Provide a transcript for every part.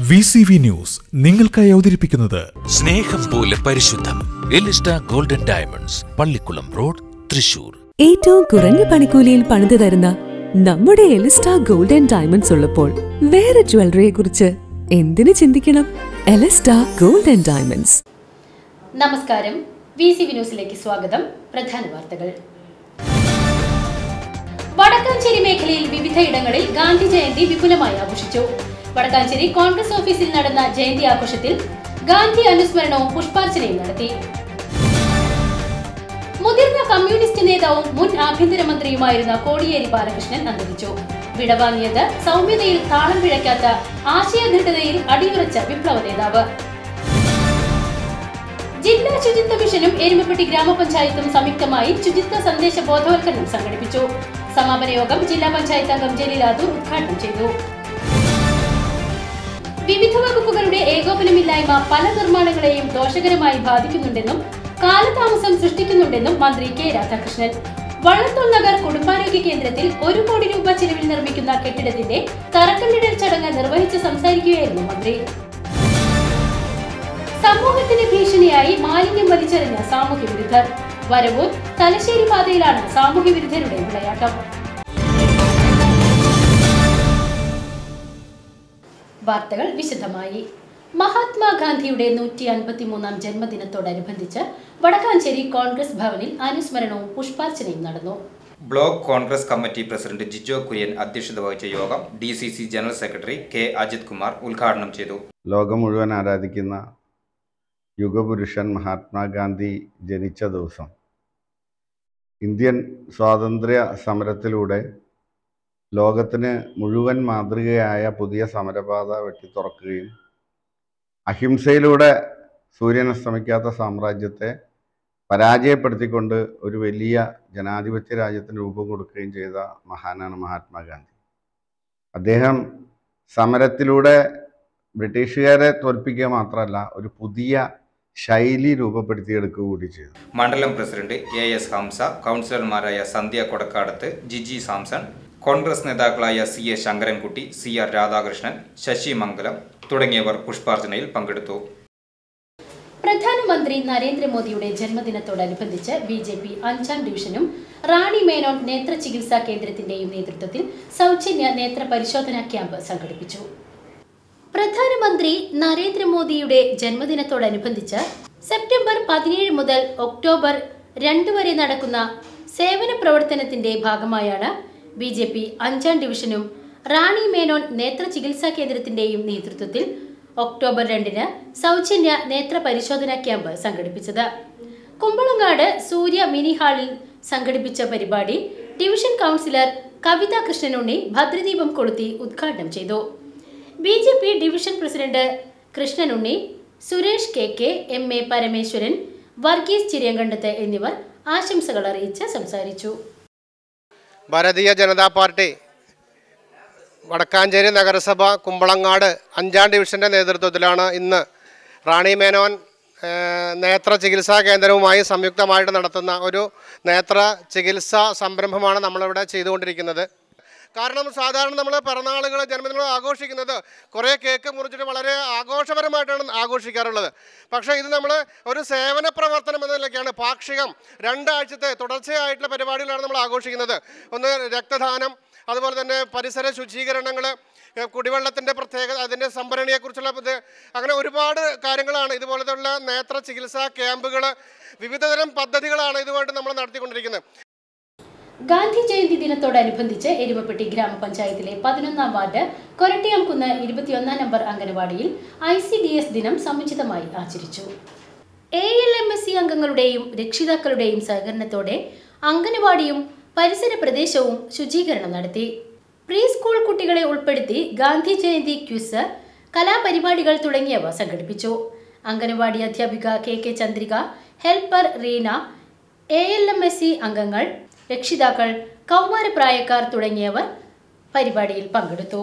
V C V news നിങ്ങൾക്കായി അവതരിപ്പിക്കുന്നത് സ്നേഹം പോലെ പരിശുദ്ധം Elista golden diamonds Pallikulam road Thrissur ഏറ്റവും കുറഞ്ഞ പണിക്കൂലിയിൽ പണിതു തരുന്ന നമ്മുടെ എലിസ്റ്റ ഗോൾഡ് ആൻഡ് ഡയമണ്ട്സ് ഉള്ളപ്പോൾ വേറെ ജ്വല്ലറിയെ കുറിച്ച് എന്തിനു ചിന്തിക്കണം എലിസ്റ്റ ഗോൾഡ് ആൻഡ് ഡയമണ്ട്സ് നമസ്കാരം വി സി വി ന്യൂസിലേക്ക് സ്വാഗതം പ്രധാന വാർത്തകൾ വടക്കാഞ്ചേരി മേഖലയിൽ വിവിധയിടങ്ങളിൽ ഗാന്ധി ജയന്തി വിപുലമായി ആഘോഷിച്ചു വടക്കാഞ്ചേരി കോൺഗ്രസ് ഓഫീസിൽ നടന്ന ജയന്തി ആഘോഷത്തിൽ ഗാന്ധി അനുസ്മരണവും പുഷ്പാർച്ചനയും നടത്തി മുതിർന്ന കമ്മ്യൂണിസ്റ്റ് നേതാവും മുൻ ആഭ്യന്തരമന്ത്രിയുമായിരുന്ന കോടിയേരി ബാലകൃഷ്ണൻ അന്തരിച്ചു വിടവാങ്ങിയത് സൗമ്യതയിൽ താളം പിഴയ്ക്കാത്ത ആശയദൃഢതയിൽ അടിയുറച്ച വിപ്ലവ നേതാവ് ജില്ലാ ശുചിത്വ മിഷനും എരുമപ്പെട്ടി ഗ്രാമപഞ്ചായത്തും സംയുക്തമായി ശുചിത്വ സന്ദേശ ബോധവൽക്കരണം സംഘടിപ്പിച്ചു സമാപന യോഗം ജില്ലാ പഞ്ചായത്ത് അംഗം ജലീലാദൂർ ഉദ്ഘാടനം ചെയ്തു വിവിധ വകുപ്പുകളുടെ ഏകോപനമില്ലായ്മ പല നിർമ്മാണങ്ങളെയും ദോഷകരമായി ബാധിക്കുന്നുണ്ടെന്നും കാലതാമസം സൃഷ്ടിക്കുന്നുണ്ടെന്നും മന്ത്രി കെ രാധാകൃഷ്ണൻ വള്ളത്തോൾ നഗർ കുടുംബാരോഗ്യ കേന്ദ്രത്തിൽ ഒരു കോടി രൂപ ചിലവിൽ നിർമ്മിക്കുന്ന കെട്ടിടത്തിന്റെ തറക്കല്ലിടൽ ചടങ്ങ് നിർവഹിച്ച് സംസാരിക്കുകയായിരുന്നു മന്ത്രി സമൂഹത്തിന് ഭീഷണിയായി മാലിന്യം വലിച്ചെറിഞ്ഞ സാമൂഹ്യ വിരുദ്ധർ വരവൂർ തലശ്ശേരി പാതയിലാണ് സാമൂഹ്യ വിരുദ്ധരുടെ വിളയാട്ടം വാർത്തകൾ വിശദമായി മഹാത്മാഗാന്ധിയുടെ നൂറ്റി അൻപത്തിമൂന്നാം ജന്മദിനത്തോടനുബന്ധിച്ച് വടക്കാഞ്ചേരി കോൺഗ്രസ് ഭവനിൽ അനുസ്മരണവും പുഷ്പാർച്ചനയും നടന്നു block Congress committee president Jijo Kurian അധ്യക്ഷത വഹിച്ച യോഗം D C C general secretary K Ajith Kumar ഉദ്ഘാടനം ചെയ്തു ലോകം മുഴുവൻ ആരാധിക്കുന്ന യുഗപുരുഷൻ മഹാത്മാഗാന്ധി ജനിച്ച ദിവസം ഇന്ത്യൻ സ്വാതന്ത്ര്യ സമരത്തിലൂടെ ലോകത്തിന് മുഴുവൻ മാതൃകയായ പുതിയ സമരപാത വെട്ടിത്തുറക്കുകയും അഹിംസയിലൂടെ സൂര്യൻ അസ്തമിക്കാത്ത സാമ്രാജ്യത്തെ പരാജയപ്പെടുത്തിക്കൊണ്ട് ഒരു വലിയ ജനാധിപത്യ രാജ്യത്തിന് രൂപം കൊടുക്കുകയും ചെയ്ത മഹാനാണ് മഹാത്മാഗാന്ധി അദ്ദേഹം സമരത്തിലൂടെ ബ്രിട്ടീഷുകാരെ തോൽപ്പിക്കുക മാത്രമല്ല ഒരു പുതിയ ശൈലി രൂപപ്പെടുത്തിയെടുക്കുക കൂടി ചെയ്തു മണ്ഡലം പ്രസിഡന്റ് എ എസ് ഹംസ കൗൺസിലർമാരായ സന്ധ്യ കൊടക്കാടത്ത് ജിജി സാംസൺ കോൺഗ്രസ് നേതാക്കളായ C A Sankarankutty C R Radhakrishnan Sasi Mangalam തുടങ്ങിയവർ പുഷ്പാർച്ചനയിൽ പങ്കെടുത്തു പ്രധാനമന്ത്രി നരേന്ദ്രമോദിയുടെ ജന്മദിനത്തോടനുബന്ധിച്ച് ബി ജെ പി അഞ്ചാം ഡിവിഷനും റാണി മേനോൻ നേത്ര ചികിത്സാ കേന്ദ്രത്തിന്റെയും നേതൃത്വത്തിൽ സൗജന്യ നേത്ര പരിശോധനാ ക്യാമ്പ് സംഘടിപ്പിച്ചു പ്രധാനമന്ത്രി നരേന്ദ്രമോദിയുടെ ജന്മദിനത്തോടനുബന്ധിച്ച് സെപ്റ്റംബർ പതിനേഴ് മുതൽ ഒക്ടോബർ രണ്ട് വരെ നടക്കുന്ന സേവന പ്രവർത്തനത്തിന്റെ ഭാഗമായാണ് ബി ജെ പി അഞ്ചാം ഡിവിഷനും റാണി മേനോൻ നേത്ര ചികിത്സാ കേന്ദ്രത്തിന്റെയും നേതൃത്വത്തിൽ ഒക്ടോബർ രണ്ടിന് സൗജന്യ നേത്ര പരിശോധനാ ക്യാമ്പ് സംഘടിപ്പിച്ചത് കുമ്പളങ്ങാട് സൂര്യ മിനി ഹാളിൽ സംഘടിപ്പിച്ച പരിപാടി ഡിവിഷൻ കൗൺസിലർ കവിത കൃഷ്ണനുണ്ണി ഭദ്രദീപം കൊളുത്തി ഉദ്ഘാടനം ചെയ്തു B J P division president Krishnanunni Suresh K K M A Parameswaran Varghese Chiriyankandath എന്നിവർ ആശംസകൾ അറിയിച്ച് സംസാരിച്ചു ഭാരതീയ ജനതാ പാർട്ടി വടക്കാഞ്ചേരി നഗരസഭ കുമ്പളങ്ങാട് അഞ്ചാം ഡിവിഷൻ്റെ നേതൃത്വത്തിലാണ് ഇന്ന് റാണി മേനോൻ ഏഹ്, നേത്ര ചികിത്സാ കേന്ദ്രവുമായി സംയുക്തമായിട്ട് നടത്തുന്ന ഒരു നേത്ര ചികിത്സാ സംരംഭമാണ് നമ്മളിവിടെ ചെയ്തുകൊണ്ടിരിക്കുന്നത് കാരണം സാധാരണ നമ്മൾ പിറന്നാളുകൾ ജന്മദിനങ്ങൾ ആഘോഷിക്കുന്നത് കുറേ കേക്ക് മുറിച്ചിട്ട് വളരെ ആഘോഷപരമായിട്ടാണ് ആഘോഷിക്കാറുള്ളത് പക്ഷേ ഇത് നമ്മൾ ഒരു സേവന പ്രവർത്തനം എന്ന നിലയ്ക്കാണ് പാക്ഷികം രണ്ടാഴ്ചത്തെ തുടർച്ചയായിട്ടുള്ള പരിപാടികളാണ് നമ്മൾ ആഘോഷിക്കുന്നത് ഒന്ന് രക്തദാനം അതുപോലെ തന്നെ പരിസര ശുചീകരണങ്ങൾ കുടിവെള്ളത്തിൻ്റെ പ്രത്യേകത അതിൻ്റെ സംഭരണിയെക്കുറിച്ചുള്ള ഇത് അങ്ങനെ ഒരുപാട് കാര്യങ്ങളാണ് ഇതുപോലത്തുള്ള നേത്ര ചികിത്സാ ക്യാമ്പുകൾ വിവിധതരം പദ്ധതികളാണ് ഇതുമായിട്ട് നമ്മൾ നടത്തിക്കൊണ്ടിരിക്കുന്നത് ഗാന്ധി ജയന്തി ദിനത്തോടനുബന്ധിച്ച് എരുമപ്പെട്ടി ഗ്രാമപഞ്ചായത്തിലെ പതിനൊന്നാം വാർഡ് കൊരട്ടിയാംകുന്ന് ഇരുപത്തിയൊന്നാം നമ്പർ അംഗനവാടിയിൽ ഐ സി ഡി എസ് ദിനം സമുചിതമായി ആചരിച്ചു A L M S C അംഗങ്ങളുടെയും രക്ഷിതാക്കളുടെയും സഹകരണത്തോടെ അംഗനവാടിയും പരിസര പ്രദേശവും ശുചീകരണം നടത്തി പ്രീ സ്കൂൾ കുട്ടികളെ ഉൾപ്പെടുത്തി ഗാന്ധി ജയന്തി ക്വിസ് കലാപരിപാടികൾ തുടങ്ങിയവ സംഘടിപ്പിച്ചു അംഗനവാടി അധ്യാപിക K K Chandrika helper Reena A L M S C അംഗങ്ങൾ രക്ഷിതാക്കൾ കൗമാരപ്രായക്കാർ തുടങ്ങിയവർ പരിപാടിയിൽ പങ്കെടുത്തു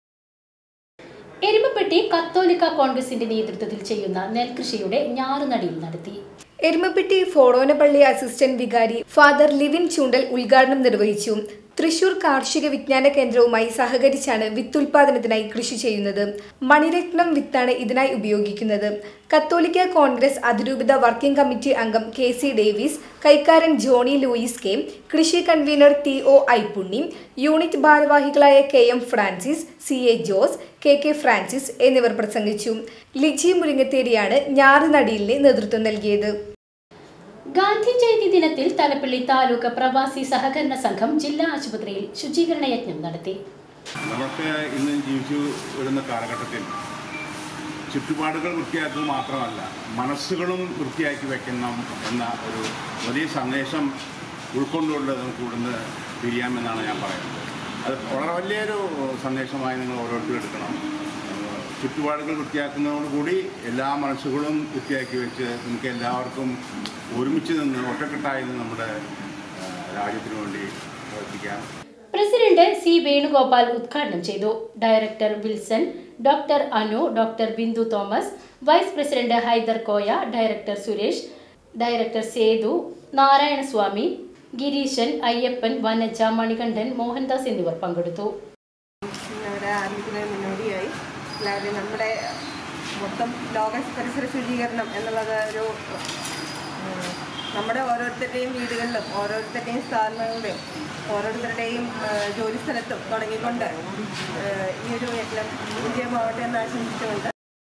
എരുമപ്പെട്ടി കത്തോലിക്ക കോൺഗ്രസിന്റെ നേതൃത്വത്തിൽ ചെയ്യുന്ന നെൽകൃഷിയുടെ ഞാറുനടിയിൽ നടത്തി എരുമപ്പെട്ടി ഫോടോനപ്പള്ളി അസിസ്റ്റന്റ് വികാരി ഫാദർ ലിവിൻ ചൂണ്ടൽ ഉദ്ഘാടനം നിർവഹിച്ചു തൃശൂർ കാർഷിക വിജ്ഞാന കേന്ദ്രവുമായി സഹകരിച്ചാണ് വിത്തുൽപാദനത്തിനായി കൃഷി ചെയ്യുന്നത് മണിരത്നം വിത്താണ് ഇതിനായി ഉപയോഗിക്കുന്നത് കത്തോലിക്ക കോൺഗ്രസ് അതിരൂപത വർക്കിംഗ് കമ്മിറ്റി അംഗം കെ സി ഡേവിസ് കൈക്കാരൻ ജോണി ലൂയിസ് കെ കൃഷി convener T O Ippunni unit ഭാരവാഹികളായ K M Francis C A Jose K K Francis എന്നിവർ പ്രസംഗിച്ചു ലിജി മുരിങ്ങത്തേരിയാണ് ഞാറുനടിയിലിന് നേതൃത്വം നൽകിയത് ഗാന്ധി ജയന്തി ദിനത്തിൽ തലപ്പള്ളി താലൂക്ക് പ്രവാസി സഹകരണ സംഘം ജില്ലാ ആശുപത്രിയിൽ ശുചീകരണ യജ്ഞം നടത്തി നമുക്ക് ഇന്ന് ജീവിച്ചു വരുന്ന കാലഘട്ടത്തിൽ ചുറ്റുപാടുകൾ വൃത്തിയാക്കുക മാത്രമല്ല മനസ്സുകളും വൃത്തിയാക്കി വെക്കണം എന്ന ഒരു വലിയ സന്ദേശം ഉൾക്കൊണ്ടുകൊണ്ട് നമുക്ക് ഇവിടുന്ന് പിരിയാമെന്നാണ് ഞാൻ പറയുന്നത് അത് വളരെ വലിയൊരു സന്ദേശമായി നിങ്ങൾ ഓരോരുത്തരും എടുക്കണം ഏഹ് ചുറ്റുപാടുകൾ വൃത്തിയാക്കുന്നതോടുകൂടി എല്ലാ മനസ്സുകളും വൃത്തിയാക്കി വെച്ച് നമുക്ക് എല്ലാവർക്കും ഒരുമിച്ച് നിന്ന് ഒറ്റക്കെട്ടായി നിന്ന് നമ്മുടെ ഏഹ് രാജ്യത്തിന് വേണ്ടി പ്രവർത്തിക്കാം പ്രസിഡന്റ് സി വേണുഗോപാൽ ഉദ്ഘാടനം ചെയ്തു director Wilson doctor Anu doctor Bindu Thomas vice president Haider Koya director Suresh director Sethu Narayanaswamy Gireesan Ayyappan Vanaja Manikandan Mohandas എന്നിവർ പങ്കെടുത്തു ഇവിടെ ആരംഭിക്കുന്നതിന് മുന്നോടിയായി എല്ലാവരും നമ്മുടെ മൊത്തം ലോക പരിസര ശുചീകരണം എന്നുള്ളത് ഒരു ഉം, നമ്മുടെ ഓരോരുത്തരുടെയും വീടുകളിലും ഓരോരുത്തരുടെയും സ്ഥാപനങ്ങളിലും ഓരോരുത്തരുടെയും ആ, ജോലി സ്ഥലത്തും തുടങ്ങിക്കൊണ്ട് ആ, ഈ ഒരു യജ്ഞം വിജയമാവട്ടെ എന്ന് ആശംസിച്ചുകൊണ്ട്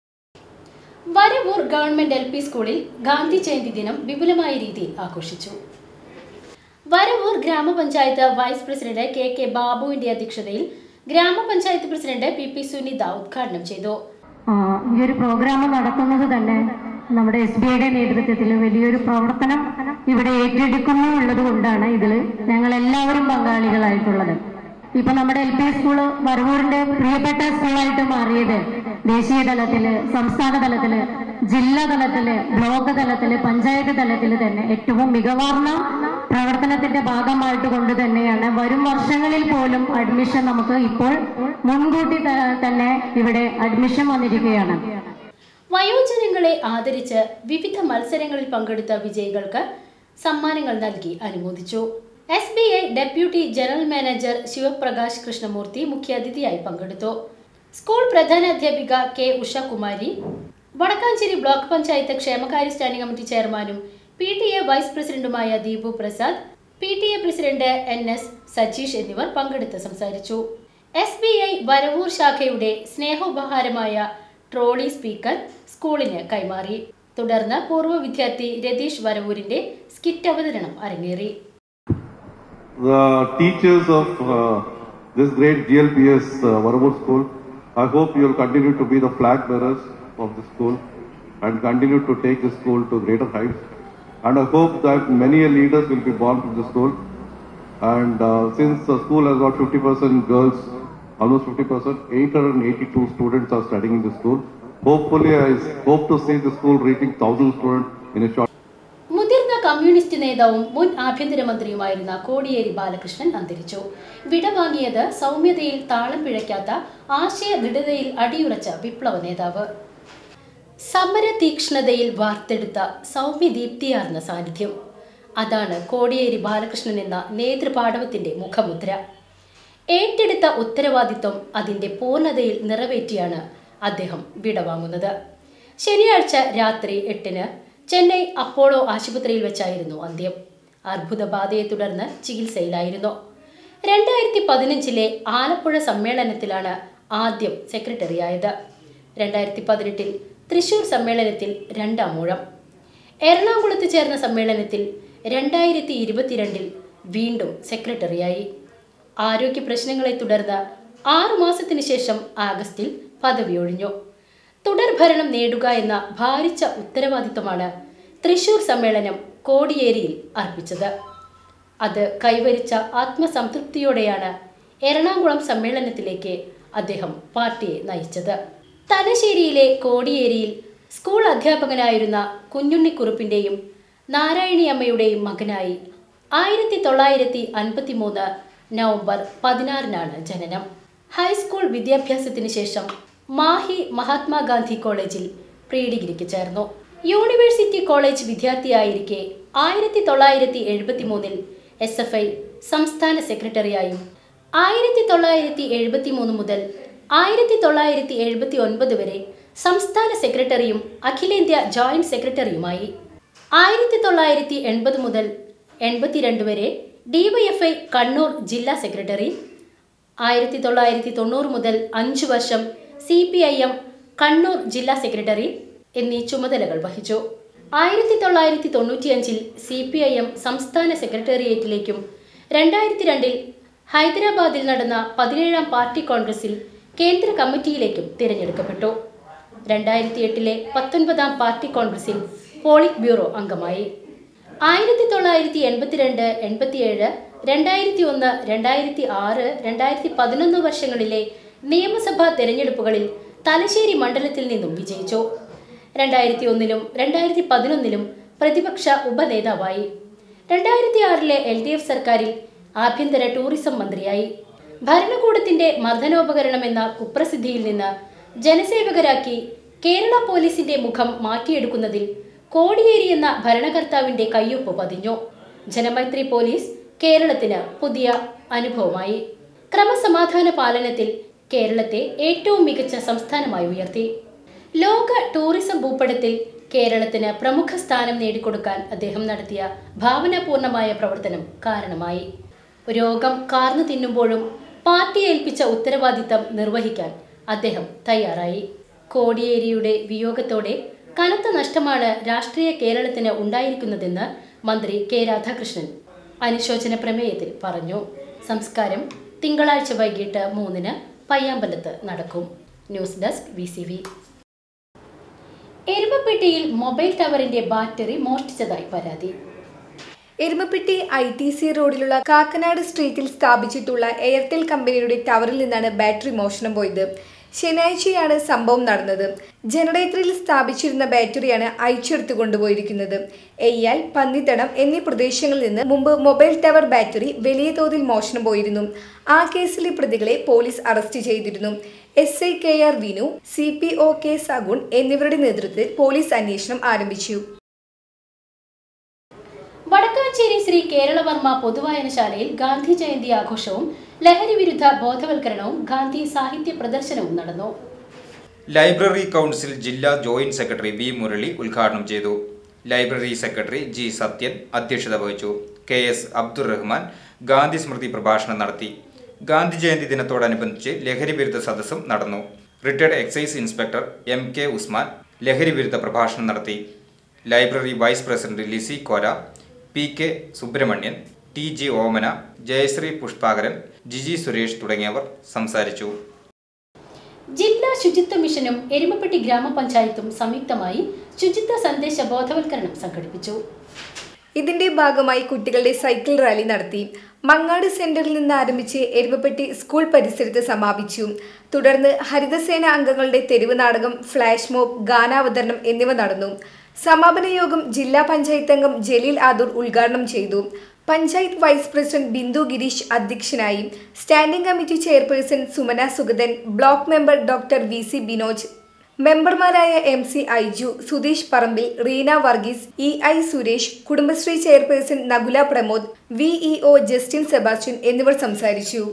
വരവൂർ ഗവൺമെന്റ് എൽ പി സ്കൂളിൽ ഗാന്ധി ജയന്തി ദിനം വിപുലമായ രീതിയിൽ ആഘോഷിച്ചു വരവൂർ ഗ്രാമപഞ്ചായത്ത് വൈസ് പ്രസിഡന്റ് കെ കെ ബാബുവിന്റെ അധ്യക്ഷതയിൽ ഗ്രാമപഞ്ചായത്ത് പ്രസിഡന്റ് പി പി സുനിത ഉദ്ഘാടനം ചെയ്തു ആ, ഈ ഒരു പ്രോഗ്രാം നടത്തുന്നത് തന്നെ നമ്മുടെ എസ് ബി ഐയുടെ നേതൃത്വത്തിൽ വലിയൊരു പ്രവർത്തനം ഇവിടെ ഏറ്റെടുക്കുന്നു ഉള്ളത് കൊണ്ടാണ് ഇതിൽ ഞങ്ങൾ എല്ലാവരും പങ്കാളികളായിട്ടുള്ളത് ഇപ്പൊ നമ്മുടെ എൽ പി സ്കൂള് വരവൂരിന്റെ പ്രിയപ്പെട്ട സ്കൂളായിട്ട് മാറിയത് ദേശീയ തലത്തില് സംസ്ഥാന തലത്തില് ജില്ലാ തലത്തില് ബ്ലോക്ക് തലത്തില് പഞ്ചായത്ത് തലത്തില് തന്നെ ഏറ്റവും മികവാർന്ന പ്രവർത്തനത്തിന്റെ ഭാഗമായിട്ട് കൊണ്ട് തന്നെയാണ് വരും വർഷങ്ങളിൽ പോലും അഡ്മിഷൻ നമുക്ക് ഇപ്പോൾ മുൻകൂട്ടി ത- തന്നെ ഇവിടെ അഡ്മിഷൻ വന്നിരിക്കുകയാണ് വയോജനങ്ങളെ ആദരിച്ച് വിവിധ മത്സരങ്ങളിൽ പങ്കെടുത്ത വിജയികൾക്ക് സമ്മാനങ്ങൾ നൽകി അനുമോദിച്ചു S B I deputy general manager Sivaprakash Krishnamoorthy മുഖ്യാതിഥിയായി പങ്കെടുത്തു സ്കൂൾ പ്രധാനാധ്യാപിക കെ ഉഷകുമാരി വടക്കാഞ്ചേരി ബ്ലോക്ക് പഞ്ചായത്ത് ക്ഷേമകാര്യ സ്റ്റാൻഡിംഗ് കമ്മിറ്റി ചെയർമാനും പി ടി എ വൈസ് പ്രസിഡന്റുമായ Deepu Prasad P T A president N S Sajeesh എന്നിവർ പങ്കെടുത്ത് സംസാരിച്ചു എസ് ബി ഐ വരവൂർ ശാഖയുടെ സ്നേഹോപഹാരമായ ട്രോളി സ്പീക്കർ സ്കൂളിന് കൈമാറി തുടർന്ന് പൂർവ്വ വിദ്യാർത്ഥി രതീഷ് വരവൂരിന്റെ സ്കിറ്റ് അവതരണം അരങ്ങേറി the teachers of uh, this great GLPS uh, Varavur school. I hope you will continue to be the flag bearers of the school and continue to take the school to greater heights. And I hope that many leaders will be born from the school. And uh, since the school has got 50% girls, almost 50%, 882 students are studying in the school. Hopefully, I hope to see the school reaching 1000 students in a short മുതിർന്ന communist നേതാവും മുൻ ആഭ്യന്തരമന്ത്രിയുമായിരുന്ന കോടിയേരി ബാലകൃഷ്ണൻ അന്തരിച്ചു വിടവാങ്ങിയത് സൗമ്യതയിൽ താളം പിഴയ്ക്കാത്ത ആശയ ദൃഢതയിൽ അടിയുറച്ച വിപ്ലവ നേതാവ് സമര തീക്ഷ്ണതയിൽ വാർത്തെടുത്ത സൗമ്യദീപ്തിയാർന്ന സാന്നിധ്യം അതാണ് കോടിയേരി ബാലകൃഷ്ണൻ എന്ന നേതൃപാടവത്തിന്റെ മുഖമുദ്ര ഏറ്റെടുത്ത ഉത്തരവാദിത്വം അതിന്റെ പൂർണ്ണതയിൽ നിറവേറ്റിയാണ് അദ്ദേഹം വിടവാങ്ങുന്നത് ശനിയാഴ്ച രാത്രി എട്ടിന് ചെന്നൈ അപ്പോളോ ആശുപത്രിയിൽ വെച്ചായിരുന്നു അന്ത്യം അർബുദബാധയെ തുടർന്ന് ചികിത്സയിലായിരുന്നു രണ്ടായിരത്തി പതിനഞ്ചിലെ ആലപ്പുഴ സമ്മേളനത്തിലാണ് ആദ്യം സെക്രട്ടറിയായത് രണ്ടായിരത്തി പതിനെട്ടിൽ തൃശൂർ സമ്മേളനത്തിൽ രണ്ടാം മൂഴം എറണാകുളത്ത് ചേർന്ന സമ്മേളനത്തിൽ രണ്ടായിരത്തി ഇരുപത്തിരണ്ടിൽ വീണ്ടും സെക്രട്ടറിയായി ആരോഗ്യ പ്രശ്നങ്ങളെ തുടർന്ന് ആറു മാസത്തിനു ശേഷം ആഗസ്റ്റിൽ പദവി ഒഴിഞ്ഞു തുടർഭരണം നേടുക എന്ന ഭാരിച്ച ഉത്തരവാദിത്വമാണ് തൃശൂർ സമ്മേളനം കോടിയേരിയിൽ അർപ്പിച്ചത് അത് കൈവരിച്ച ആത്മസംതൃപ്തിയോടെയാണ് എറണാകുളം സമ്മേളനത്തിലേക്ക് അദ്ദേഹം പാർട്ടിയെ നയിച്ചത് തലശ്ശേരിയിലെ കോടിയേരിയിൽ സ്കൂൾ അധ്യാപകനായിരുന്ന കുഞ്ഞുണ്ണിക്കുറുപ്പിന്റെയും നാരായണിയമ്മയുടെയും മകനായി ആയിരത്തി തൊള്ളായിരത്തി അൻപത്തി മൂന്ന് നവംബർ പതിനാറിനാണ് ജനനം ഹൈസ്കൂൾ വിദ്യാഭ്യാസത്തിന് ശേഷം മാഹി മഹാത്മാഗാന്ധി കോളേജിൽ പ്രീ ഡിഗ്രിക്ക് ചേർന്നു യൂണിവേഴ്സിറ്റി കോളേജ് വിദ്യാർത്ഥിയായിരിക്കെ ആയിരത്തി തൊള്ളായിരത്തി എഴുപത്തി മൂന്നിൽ എസ് എഫ് ഐ സംസ്ഥാന സെക്രട്ടറിയായും ആയിരത്തി തൊള്ളായിരത്തി എഴുപത്തി മൂന്ന് മുതൽ ആയിരത്തി തൊള്ളായിരത്തി എഴുപത്തി ഒൻപത് വരെ സംസ്ഥാന സെക്രട്ടറിയും അഖിലേന്ത്യാ ജോയിന്റ് സെക്രട്ടറിയുമായി ആയിരത്തി തൊള്ളായിരത്തി എൺപത് മുതൽ എൺപത്തിരണ്ട് വരെ ഡിവൈഎഫ്ഐ കണ്ണൂർ ജില്ലാ സെക്രട്ടറി ആയിരത്തി തൊള്ളായിരത്തി തൊണ്ണൂറ് മുതൽ അഞ്ചു വർഷം C P I M Kannur ജില്ലാ സെക്രട്ടറി എന്നീ ചുമതലകൾ വഹിച്ചു ആയിരത്തി തൊള്ളായിരത്തി തൊണ്ണൂറ്റിയഞ്ചിൽ സി പി ഐ എം സംസ്ഥാന സെക്രട്ടേറിയറ്റിലേക്കും രണ്ടായിരത്തി രണ്ടിൽ ഹൈദരാബാദിൽ നടന്ന പതിനേഴാം പാർട്ടി കോൺഗ്രസിൽ കേന്ദ്ര കമ്മിറ്റിയിലേക്കും തിരഞ്ഞെടുക്കപ്പെട്ടു രണ്ടായിരത്തി എട്ടിലെ പത്തൊൻപതാം പാർട്ടി കോൺഗ്രസിൽ പോളിറ്റ് ബ്യൂറോ അംഗമായി ആയിരത്തി തൊള്ളായിരത്തി എൺപത്തിരണ്ട് എൺപത്തിയേഴ് രണ്ടായിരത്തി ഒന്ന് രണ്ടായിരത്തി ആറ് രണ്ടായിരത്തി പതിനൊന്ന് വർഷങ്ങളിലെ നിയമസഭാ തെരഞ്ഞെടുപ്പുകളിൽ തലശ്ശേരി മണ്ഡലത്തിൽ നിന്നും വിജയിച്ചു രണ്ടായിരത്തി ഒന്നിലും രണ്ടായിരത്തി പതിനൊന്നിലും പ്രതിപക്ഷ ഉപനേതാവായി രണ്ടായിരത്തി ആറിലെ എൽ ഡി എഫ് സർക്കാരിൽ ആഭ്യന്തര ടൂറിസം മന്ത്രിയായി ഭരണകൂടത്തിന്റെ മർദ്ദനോപകരണം എന്ന കുപ്രസിദ്ധിയിൽ നിന്ന് ജനസേവകരാക്കി കേരള പോലീസിന്റെ മുഖം മാറ്റിയെടുക്കുന്നതിൽ കോടിയേരി എന്ന ഭരണകർത്താവിന്റെ കയ്യൊപ്പ് പതിഞ്ഞു ജനമൈത്രി പോലീസ് കേരളത്തിന് പുതിയ അനുഭവമായി ക്രമസമാധാന പാലനത്തിൽ കേരളത്തെ ഏറ്റവും മികച്ച സംസ്ഥാനമായി ഉയർത്തി ലോക ടൂറിസം ഭൂപടത്തിൽ കേരളത്തിന് പ്രമുഖ സ്ഥാനം നേടിക്കൊടുക്കാൻ അദ്ദേഹം നടത്തിയ ഭാവനാപൂർണമായ പ്രവർത്തനം കാരണമായി രോഗം കാർന്നു തിന്നുമ്പോഴും പാർട്ടി ഏൽപ്പിച്ച ഉത്തരവാദിത്തം നിർവഹിക്കാൻ അദ്ദേഹം തയ്യാറായി കോടിയേരിയുടെ വിയോഗത്തോടെ കനത്ത നഷ്ടമാണ് രാഷ്ട്രീയ കേരളത്തിന് ഉണ്ടായിരിക്കുന്നതെന്ന് മന്ത്രി കെ രാധാകൃഷ്ണൻ അനുശോചന പ്രമേയത്തിൽ പറഞ്ഞു സംസ്കാരം തിങ്കളാഴ്ച വൈകിട്ട് മൂന്നിന് പയ്യാമ്പലത്ത് നടക്കും news desk V C V എരുമപ്പെട്ടിയിൽ മൊബൈൽ ടവറിന്റെ ബാറ്ററി മോഷ്ടിച്ചതായി പരാതി എരുമപ്പെട്ടി ഐ ടി സി റോഡിലുള്ള കാക്കനാട് സ്ട്രീറ്റിൽ സ്ഥാപിച്ചിട്ടുള്ള എയർടെൽ കമ്പനിയുടെ ടവറിൽ നിന്നാണ് ബാറ്ററി മോഷണം പോയത് ശനിയാഴ്ചയാണ് സംഭവം നടന്നത് ജനറേറ്ററിൽ സ്ഥാപിച്ചിരുന്ന ബാറ്ററിയാണ് അയച്ചെടുത്തു കൊണ്ടുപോയിരിക്കുന്നത് എയ്യാൽ പന്നിത്തടം എന്നീ പ്രദേശങ്ങളിൽ നിന്ന് മുമ്പ് മൊബൈൽ ടവർ ബാറ്ററി വലിയ തോതിൽ മോഷണം പോയിരുന്നു ആ കേസിലെ പ്രതികളെ പോലീസ് അറസ്റ്റ് ചെയ്തിരുന്നു S I K R Vinu C P O K Sagun എന്നിവരുടെ നേതൃത്വത്തിൽ പോലീസ് അന്വേഷണം ആരംഭിച്ചു വടക്കാഞ്ചേരി ശ്രീ കേരളവർമ്മ പൊതുവായനശാലയിൽ ഗാന്ധി ജയന്തി ആഘോഷവും ലഹരി വിരുദ്ധ ബോധവൽക്കരണവും ഗാന്ധി സാഹിത്യ പ്രദർശനവും നടന്നു ലൈബ്രറി കൗൺസിൽ ജില്ലാ ജോയിന്റ് സെക്രട്ടറി വി മുരളി ഉദ്ഘാടനം ചെയ്തു ലൈബ്രറി സെക്രട്ടറി ജി സത്യൻ അധ്യക്ഷത വഹിച്ചു കെ എസ് അബ്ദുറഹ്മാൻ ഗാന്ധി സ്മൃതി പ്രഭാഷണം നടത്തി ഗാന്ധി ജയന്തി ദിനത്തോടനുബന്ധിച്ച് ലഹരി വിരുദ്ധ സദസ്സും നടന്നു retired excise inspector M K Usman ലഹരി വിരുദ്ധ പ്രഭാഷണം നടത്തി library vice president Lissy Kora P K Subramanian T G Omana Jayasree Pushpakaran Jiji Suresh തുടങ്ങിയവർ സംസാരിച്ചു ജില്ലാ ശുചിത്വ മിഷനും എരുമപ്പെട്ടി ഗ്രാമപഞ്ചായത്തും സംയുക്തമായി ശുചിത്വ സന്ദേശ ബോധവൽക്കരണം സംഘടിപ്പിച്ചു ഇതിന്റെ ഭാഗമായി കുട്ടികളുടെ സൈക്കിൾ റാലി നടത്തി മങ്ങാട് സെന്ററിൽ നിന്ന് ആരംഭിച്ച് എരുമപ്പെട്ടി സ്കൂൾ പരിസരത്ത് സമാപിച്ചു തുടർന്ന് ഹരിതസേന അംഗങ്ങളുടെ തെരുവ് നാടകം ഫ്ലാഷ് മോബ് ഗാനാവതരണം എന്നിവ നടന്നു സമാപന യോഗം ജില്ലാ പഞ്ചായത്ത് അംഗം ജലീൽ ആദൂർ ഉദ്ഘാടനം ചെയ്തു പഞ്ചായത്ത് വൈസ് പ്രസിഡന്റ് ബിന്ദു ഗിരീഷ് അധ്യക്ഷനായി standing committee chairperson Sumana Sugathan block member doctor V C Binoj മെമ്പർമാരായ M C Aiju Sudheesh Parambil Reena Varghese E I Suresh Kudumbashree chairperson Nakula Pramod V E O Justin Sebastian എന്നിവർ സംസാരിച്ചു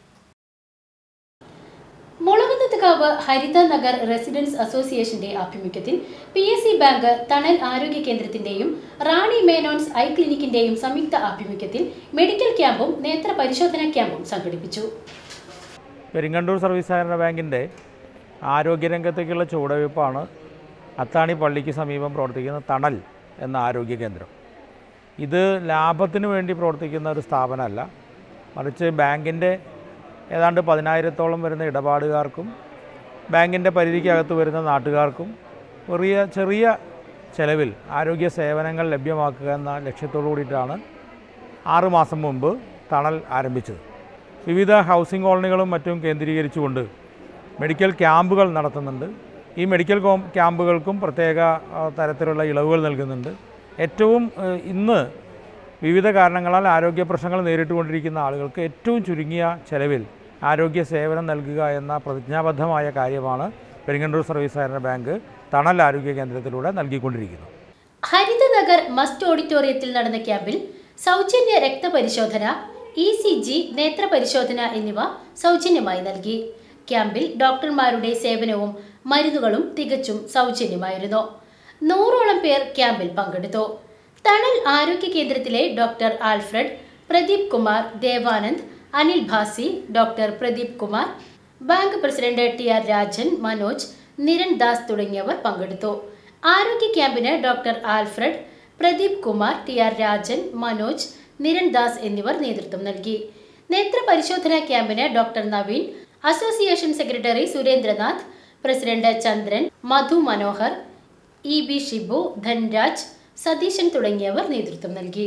മുളകുന്നത്തുകാവ് ഹരിത നഗർ റെസിഡൻസ് അസോസിയേഷന്റെ ആഭിമുഖ്യത്തിൽ പി എസ് സി ബാങ്ക് തണൽ ആരോഗ്യ കേന്ദ്രത്തിന്റെയും റാണി മേനോൻസ് ഐ ക്ലിനിക്കിന്റെയും സംയുക്ത ആഭിമുഖ്യത്തിൽ മെഡിക്കൽ ക്യാമ്പും നേത്ര പരിശോധനാ ക്യാമ്പും സംഘടിപ്പിച്ചു പെരിങ്ങണ്ടൂർ സർവീസ് സഹകരണ ബാങ്കിൻ്റെ ആരോഗ്യരംഗത്തേക്കുള്ള ചുവടുവയ്പ്പാണ് അത്താണി പള്ളിക്ക് സമീപം പ്രവർത്തിക്കുന്ന തണൽ എന്ന ആരോഗ്യ കേന്ദ്രം ഇത് ലാഭത്തിന് വേണ്ടി പ്രവർത്തിക്കുന്ന ഒരു സ്ഥാപനമല്ല മറിച്ച് ബാങ്കിൻ്റെ ഏതാണ്ട് പതിനായിരത്തോളം വരുന്ന ഇടപാടുകാർക്കും ബാങ്കിൻ്റെ പരിധിക്കകത്ത് വരുന്ന നാട്ടുകാർക്കും ചെറിയ ചെറിയ ചെലവിൽ ആരോഗ്യ സേവനങ്ങൾ ലഭ്യമാക്കുക എന്ന ലക്ഷ്യത്തോടു കൂടിയിട്ടാണ് ആറ് മാസം മുമ്പ് തണൽ ആരംഭിച്ചത് വിവിധ ഹൗസിംഗ് കോളനികളും മറ്റും കേന്ദ്രീകരിച്ചുകൊണ്ട് മെഡിക്കൽ ക്യാമ്പുകൾ നടത്തുന്നുണ്ട് ഈ മെഡിക്കൽ കോം ക്യാമ്പുകൾക്കും പ്രത്യേക ആ, തരത്തിലുള്ള ഇളവുകൾ നൽകുന്നുണ്ട് ഏറ്റവും ഏഹ്, ഇന്ന് വിവിധ കാരണങ്ങളാൽ ആരോഗ്യ പ്രശ്നങ്ങൾ നേരിട്ടുകൊണ്ടിരിക്കുന്ന ആളുകൾക്ക് ഏറ്റവും ചുരുങ്ങിയ ചെലവിൽ ആരോഗ്യ സേവനം നൽകുക എന്ന പ്രതിജ്ഞാബദ്ധമായ കാര്യമാണ് പെരിങ്ങണ്ടൂർ സർവീസ് സഹകരണ ബാങ്ക് തണൽ ആരോഗ്യ കേന്ദ്രത്തിലൂടെ നൽകിക്കൊണ്ടിരിക്കുന്നത് ഹരിത നഗർ മസ്റ്റ് ഓഡിറ്റോറിയത്തിൽ നടന്ന ക്യാമ്പിൽ സൗജന്യ രക്തപരിശോധന ഇ സി ജി നേത്രപരിശോധന എന്നിവ സൗജന്യമായി നൽകി ക്യാമ്പിൽ ഡോക്ടർമാരുടെ സേവനവും മരുന്നുകളും തികച്ചും സൗജന്യമായിരുന്നു നൂറോളം പേർ ക്യാമ്പിൽ പങ്കെടുത്തു തണൽ ആരോഗ്യ കേന്ദ്രത്തിലെ doctor Alfred Pradeep Kumar Devanand Anil Bhasi doctor Pradeep Kumar bank president T R Rajan Manoj Niran Das തുടങ്ങിയവർ പങ്കെടുത്തു ആരോഗ്യ ക്യാമ്പിന് doctor Alfred Pradeep Kumar T R Rajan Manoj Niran Das എന്നിവർ നേതൃത്വം നൽകി നേത്രപരിശോധനാ ക്യാമ്പിന് doctor Naveen association secretary Surendranath president Chandran Madhu Manohar E B Shibu Dhanraj Satheesan തുടങ്ങിയവർ നേതൃത്വം നൽകി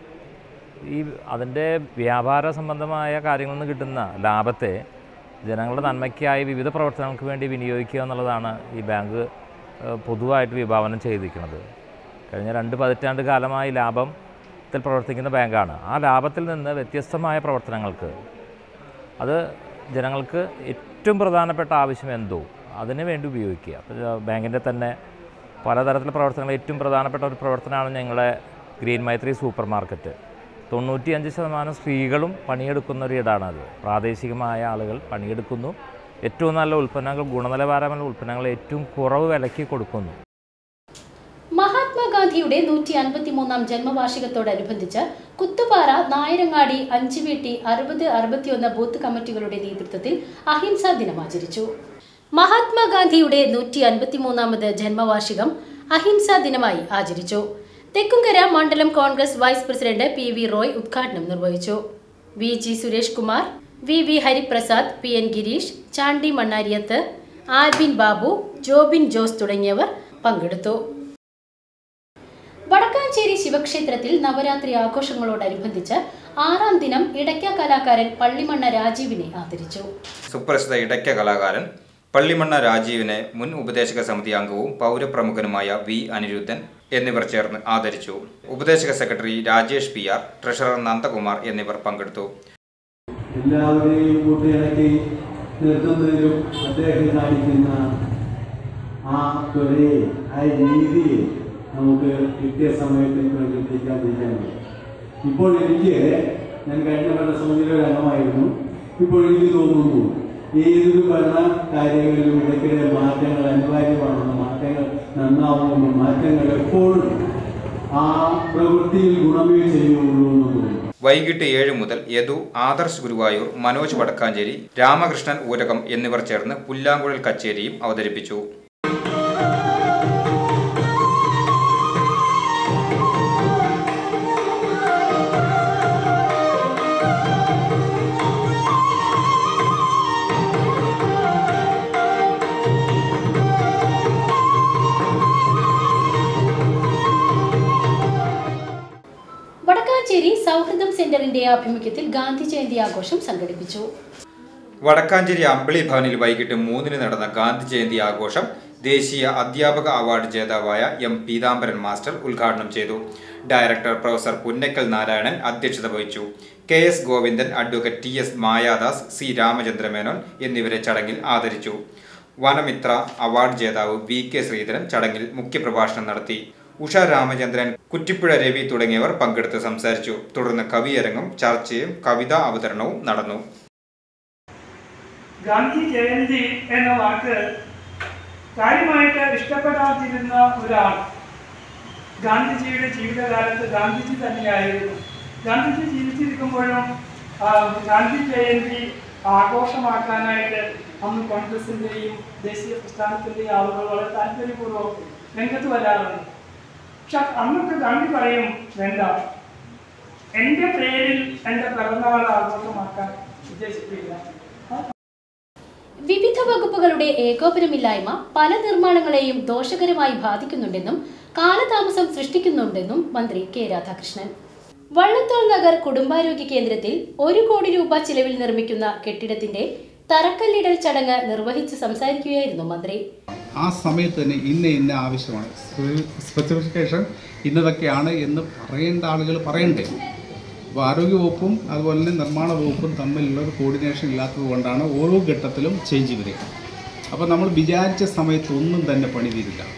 ഈ അതിൻ്റെ വ്യാപാര സംബന്ധമായ കാര്യങ്ങളിൽ നിന്ന് കിട്ടുന്ന ലാഭത്തെ ജനങ്ങളുടെ നന്മയ്ക്കായി വിവിധ പ്രവർത്തനങ്ങൾക്ക് വേണ്ടി വിനിയോഗിക്കുക എന്നുള്ളതാണ് ഈ ബാങ്ക് ഏഹ്, പൊതുവായിട്ട് വിഭാവനം ചെയ്തിരിക്കുന്നത് കഴിഞ്ഞ രണ്ട് പതിറ്റാണ്ട് കാലമായി ലാഭത്തിൽ പ്രവർത്തിക്കുന്ന ബാങ്കാണ് ആ ലാഭത്തിൽ നിന്ന് വ്യത്യസ്തമായ പ്രവർത്തനങ്ങൾക്ക് അത് ജനങ്ങൾക്ക് ഏറ്റവും പ്രധാനപ്പെട്ട ആവശ്യം എന്തോ അതിന് വേണ്ടി ഉപയോഗിക്കുക അപ്പോൾ ബാങ്കിൻ്റെ തന്നെ പലതരത്തിലുള്ള പ്രവർത്തനങ്ങൾ ഏറ്റവും പ്രധാനപ്പെട്ട ഒരു പ്രവർത്തനമാണ് ഞങ്ങളെ ഗ്രീൻ മൈത്രി സൂപ്പർ മാർക്കറ്റ് തൊണ്ണൂറ്റിയഞ്ച് ശതമാനം സ്ത്രീകളും പണിയെടുക്കുന്ന ഒരു ഇടാണത് പ്രാദേശികമായ ആളുകൾ പണിയെടുക്കുന്നു ഏറ്റവും നല്ല ഉൽപ്പന്നങ്ങൾ ഗുണനിലവാരമുള്ള ഉൽപ്പന്നങ്ങൾ ഏറ്റവും കുറവ് വിലയ്ക്ക് കൊടുക്കുന്നു മഹാത്മാഗാന്ധിയുടെ നൂറ്റി അൻപത്തിമൂന്നാം ജന്മവാർഷികത്തോടനുബന്ധിച്ച് കുത്തുപാറ നായരങ്ങാടി അഞ്ചുവീട്ടി അറുപത് അറുപത്തിയൊന്ന് ബൂത്ത് കമ്മിറ്റികളുടെ നേതൃത്വത്തിൽ അഹിംസാ ദിനം ആചരിച്ചു മഹാത്മാഗാന്ധിയുടെ നൂറ്റി അൻപത്തിമൂന്നാമത് ജന്മവാർഷികം അഹിംസാ ദിനമായി ആചരിച്ചു തെക്കുംകര മണ്ഡലം Congress vice president P V Roy ഉദ്ഘാടനം നിർവഹിച്ചു V G Suresh Kumar V V Hariprasad P N Gireesh Chandy Manariyath Albin Babu Jobin Jose തുടങ്ങിയവർ പങ്കെടുത്തു വടക്കാഞ്ചേരി ശിവക്ഷേത്രത്തിൽ നവരാത്രി ആഘോഷങ്ങളോടനുബന്ധിച്ച് ആറാം ദിനം ഇടയ്ക്ക കലാകാരൻ പള്ളിമണ്ണ രാജീവിനെ ആദരിച്ചു സുപ്രസിദ്ധ ഇടയ്ക്ക കലാകാരൻ പള്ളിമണ്ണ രാജീവിനെ മുൻ ഉപദേശക സമിതി അംഗവും പൗരപ്രമുഖനുമായ വി അനിരുദ്ധൻ എന്നിവർ ചേർന്ന് ആദരിച്ചു ഉപദേശക secretary Rajesh P R treasurer Nandakumar എന്നിവർ പങ്കെടുത്തു എല്ലാവരെയും കൂട്ടിയിണക്കി നിർത്തുന്നതിലും അദ്ദേഹം കാണിക്കുന്ന ആ ത്വരയെ ആ രീതിയെ നമുക്ക് കിട്ടിയ സമയത്ത് പ്രകടിപ്പിക്കാതിരിക്കാൻ കഴിയും. ഇപ്പോൾ എനിക്ക് ഞാൻ കഴിഞ്ഞ ഭരണസമിതിയിലെ ഒരു അംഗമായിരുന്നു ഇപ്പോൾ എനിക്ക് തോന്നുന്നു ഏതൊരു ഭരണ കാര്യങ്ങളിലും ഇടയ്ക്കിടെ മാറ്റങ്ങൾ അനിവാര്യമാണെന്ന് മാറ്റങ്ങൾ നന്നാവുമെന്നും മാറ്റങ്ങൾ എപ്പോഴും ആ പ്രവൃത്തിയിൽ ഗുണമേ ചെയ്യുള്ളൂ എന്ന് തോന്നുന്നു വൈകിട്ട് ഏഴ് മുതൽ യദു ആദർശ് ഗുരുവായൂർ മനോജ് വടക്കാഞ്ചേരി രാമകൃഷ്ണൻ ഊരകം എന്നിവർ ചേർന്ന് പുല്ലാങ്കുഴൽ കച്ചേരിയും അവതരിപ്പിച്ചു വടക്കാഞ്ചേരി സൗഹൃദം സെന്ററിന്റെ ആഭിമുഖ്യത്തിൽ ഗാന്ധി ജയന്തി ആഘോഷം സംഘടിപ്പിച്ചു വടക്കാഞ്ചേരി അമ്പിളി ഭവനിൽ വൈകിട്ട് മൂന്നിന് നടന്ന ഗാന്ധി ജയന്തി ആഘോഷം ദേശീയ അധ്യാപക അവാർഡ് ജേതാവായ എം പീതാംബരൻ മാസ്റ്റർ ഉദ്ഘാടനം ചെയ്തു ഡയറക്ടർ പ്രൊഫസർ പുന്നക്കൽ നാരായണൻ അധ്യക്ഷത വഹിച്ചു K S Govindan advocate T S Mayadas C Ramachandramenon എന്നിവരെ ചടങ്ങിൽ ആദരിച്ചു വനമിത്ര അവാർഡ് ജേതാവ് വി കെ ശ്രീധരൻ ചടങ്ങിൽ മുഖ്യപ്രഭാഷണം നടത്തി ഉഷ രാമചന്ദ്രൻ കുറ്റിപ്പുഴ രവി തുടങ്ങിയവർ പങ്കെടുത്ത് സംസാരിച്ചു തുടർന്ന് കവിയരങ്ങും ചർച്ചയും കവിതാ അവതരണവും നടന്നു ഗാന്ധി ജയന്തി എന്ന വാക്ക് കാര്യമായിട്ട് ഇഷ്ടപ്പെടാതിരുന്ന ഒരാൾ ഗാന്ധിജിയുടെ ജീവിതകാലത്ത് ഗാന്ധിജി തന്നെയായിരുന്നു ഗാന്ധിജി ജീവിച്ചിരിക്കുമ്പോഴും ആ, ഗാന്ധി ജയന്തി ആഘോഷമാക്കാനായിട്ട് അന്ന് കോൺഗ്രസിൻ്റെയും ദേശീയ പ്രസ്ഥാനത്തിൻ്റെയും ആളുകൾ വളരെ താല്പര്യപൂർവ്വം രംഗത്ത് വരാറുണ്ട് പക്ഷെ അന്നൊക്കെ ഗാന്ധി പറയും വേണ്ട എൻ്റെ പേരിൽ എൻ്റെ പിറന്നാൾ ആഘോഷമാക്കാൻ ഉദ്ദേശിക്കില്ല വിവിധ വകുപ്പുകളുടെ ഏകോപനമില്ലായ്മ പല നിർമ്മാണങ്ങളെയും ദോഷകരമായി ബാധിക്കുന്നുണ്ടെന്നും കാലതാമസം സൃഷ്ടിക്കുന്നുണ്ടെന്നും മന്ത്രി കെ രാധാകൃഷ്ണൻ വള്ളത്തോൾ നഗർ കുടുംബാരോഗ്യ കേന്ദ്രത്തിൽ ഒരു കോടി രൂപ ചിലവിൽ നിർമ്മിക്കുന്ന കെട്ടിടത്തിന്റെ തറക്കല്ലിടൽ ചടങ്ങ് നിർവഹിച്ച് സംസാരിക്കുകയായിരുന്നു മന്ത്രി ആ സമയത്ത് തന്നെ ഇന്ന ഇന്ന ആവശ്യമാണ് സ്പെസിഫിക്കേഷൻ ഇന്നതൊക്കെയാണ് എന്ന് പറയേണ്ട ആളുകൾ പറയണ്ടേ അപ്പോൾ ആരോഗ്യവകുപ്പും അതുപോലെ തന്നെ നിർമ്മാണ വകുപ്പും തമ്മിലുള്ള ഒരു കോർഡിനേഷൻ ഇല്ലാത്തത് കൊണ്ടാണ് ഓരോ ഘട്ടത്തിലും ചേഞ്ച് വരിക അപ്പോൾ നമ്മൾ വിചാരിച്ച സമയത്ത് ഒന്നും തന്നെ പണി തീരില്ല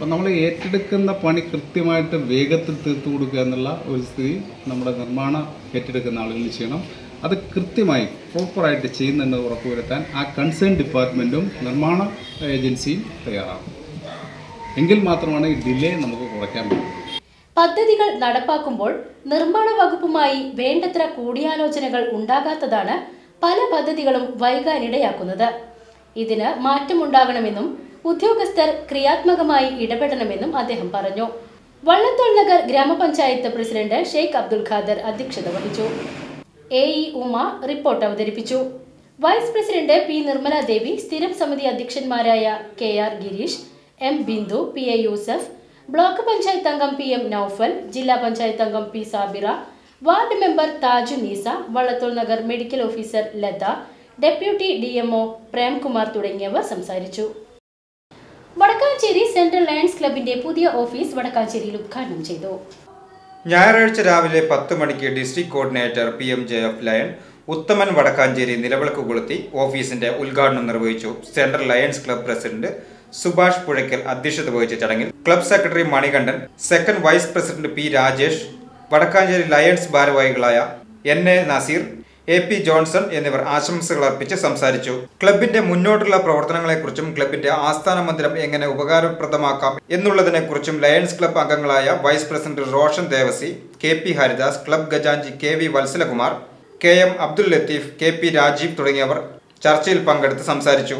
അപ്പോൾ നമ്മൾ ഏറ്റെടുക്കുന്ന പണി കൃത്യമായിട്ട് വേഗത്തിൽ തീർത്തു കൊടുക്കുക എന്നുള്ള ഒരു സ്ഥിതി നമ്മുടെ നിർമ്മാണ ഏറ്റെടുക്കുന്ന ആളുകൾ ചെയ്യണം അത് കൃത്യമായി പ്രോപ്പറായിട്ട് ചെയ്യുന്നുണ്ട് ഉറപ്പുവരുത്താൻ ആ കൺസേൺ ഡിപ്പാർട്ട്മെൻറ്റും നിർമ്മാണ ഏജൻസിയും തയ്യാറാകും എങ്കിൽ മാത്രമാണ് ഈ ഡിലേ നമുക്ക് കുറയ്ക്കാൻ പറ്റും പദ്ധതികൾ നടപ്പാക്കുമ്പോൾ നിർമ്മാണ വകുപ്പുമായി വേണ്ടത്ര കൂടിയാലോചനകൾ ഉണ്ടാകാത്തതാണ് പല പദ്ധതികളും വൈകാനിടയാക്കുന്നത് ഇതിന് മാറ്റമുണ്ടാകണമെന്നും ഉദ്യോഗസ്ഥർ ക്രിയാത്മകമായി ഇടപെടണമെന്നും അദ്ദേഹം പറഞ്ഞു വള്ളത്തോൾ നഗർ ഗ്രാമപഞ്ചായത്ത് പ്രസിഡന്റ് ഷെയ്ഖ് അബ്ദുൽ ഖാദർ അധ്യക്ഷത വഹിച്ചു എ ഇ ഉമ റിപ്പോർട്ട് അവതരിപ്പിച്ചു vice president P Nirmala Devi സ്ഥിരം സമിതി അധ്യക്ഷന്മാരായ K R Gireesh M Bindu P A Yusuf block panchayat അംഗം പി എം നൌഫൽ ജില്ലാ പഞ്ചായത്ത് അംഗം P Sabira ward member Thaju Neesa Vallathol Nagar medical officer Latha deputy D M O Premkumar തുടങ്ങിയവർ സംസാരിച്ചു വടക്കാഞ്ചേരി സെൻട്രൽ ലയൺസ് ക്ലബിന്റെ പുതിയ ഓഫീസ് വടക്കാഞ്ചേരിയിൽ ഉദ്ഘാടനം ചെയ്തു ഞായറാഴ്ച രാവിലെ പത്ത് മണിക്ക് district coordinator P M J F lion Uthaman Vadakkanchery നിലവിളക്ക് കൊളുത്തി ഓഫീസിന്റെ ഉദ്ഘാടനം നിർവഹിച്ചു central lions club president Subhash Puzhakkal അധ്യക്ഷത വഹിച്ച ചടങ്ങിൽ club secretary Manikandan second vice president P Rajesh Vadakkanchery lions ഭാരവാഹികളായ N A Naseer A P Johnson എന്നിവർ ആശംസകൾ അർപ്പിച്ച് സംസാരിച്ചു ക്ലബിന്റെ മുന്നോട്ടുള്ള പ്രവർത്തനങ്ങളെക്കുറിച്ചും ക്ലബിന്റെ ആസ്ഥാന മന്ദിരം എങ്ങനെ ഉപകാരപ്രദമാക്കാം എന്നുള്ളതിനെക്കുറിച്ചും ലയൺസ് ക്ലബ് അംഗങ്ങളായ vice president Roshan Devasi K P Haridas club ഖജാൻജി K V Vatsalakumar K M Abdul Latheef K P Rajeev തുടങ്ങിയവർ ചർച്ചയിൽ പങ്കെടുത്ത് സംസാരിച്ചു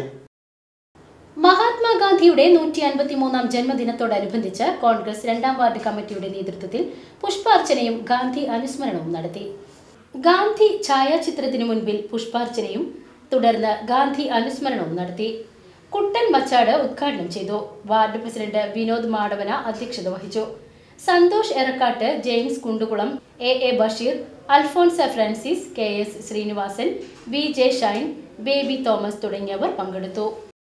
മഹാത്മാഗാന്ധിയുടെ നൂറ്റി അൻപത്തിമൂന്നാം ജന്മദിനത്തോടനുബന്ധിച്ച് കോൺഗ്രസ് രണ്ടാം വാർഡ് കമ്മിറ്റിയുടെ നേതൃത്വത്തിൽ പുഷ്പാർച്ചനയും ഗാന്ധി അനുസ്മരണവും നടത്തി ഗാന്ധി ഛായാചിത്രത്തിനു മുൻപിൽ പുഷ്പാർച്ചനയും തുടർന്ന് ഗാന്ധി അനുസ്മരണവും നടത്തി കുട്ടൻ മച്ചാട് ഉദ്ഘാടനം ചെയ്തു വാർഡ് പ്രസിഡന്റ് വിനോദ് മാടവന അധ്യക്ഷത വഹിച്ചു Santhosh Erakkat James Kundukulam A A Basheer Alphonsa Francis K S Srinivasan V J Shine Baby Thomas തുടങ്ങിയവർ പങ്കെടുത്തു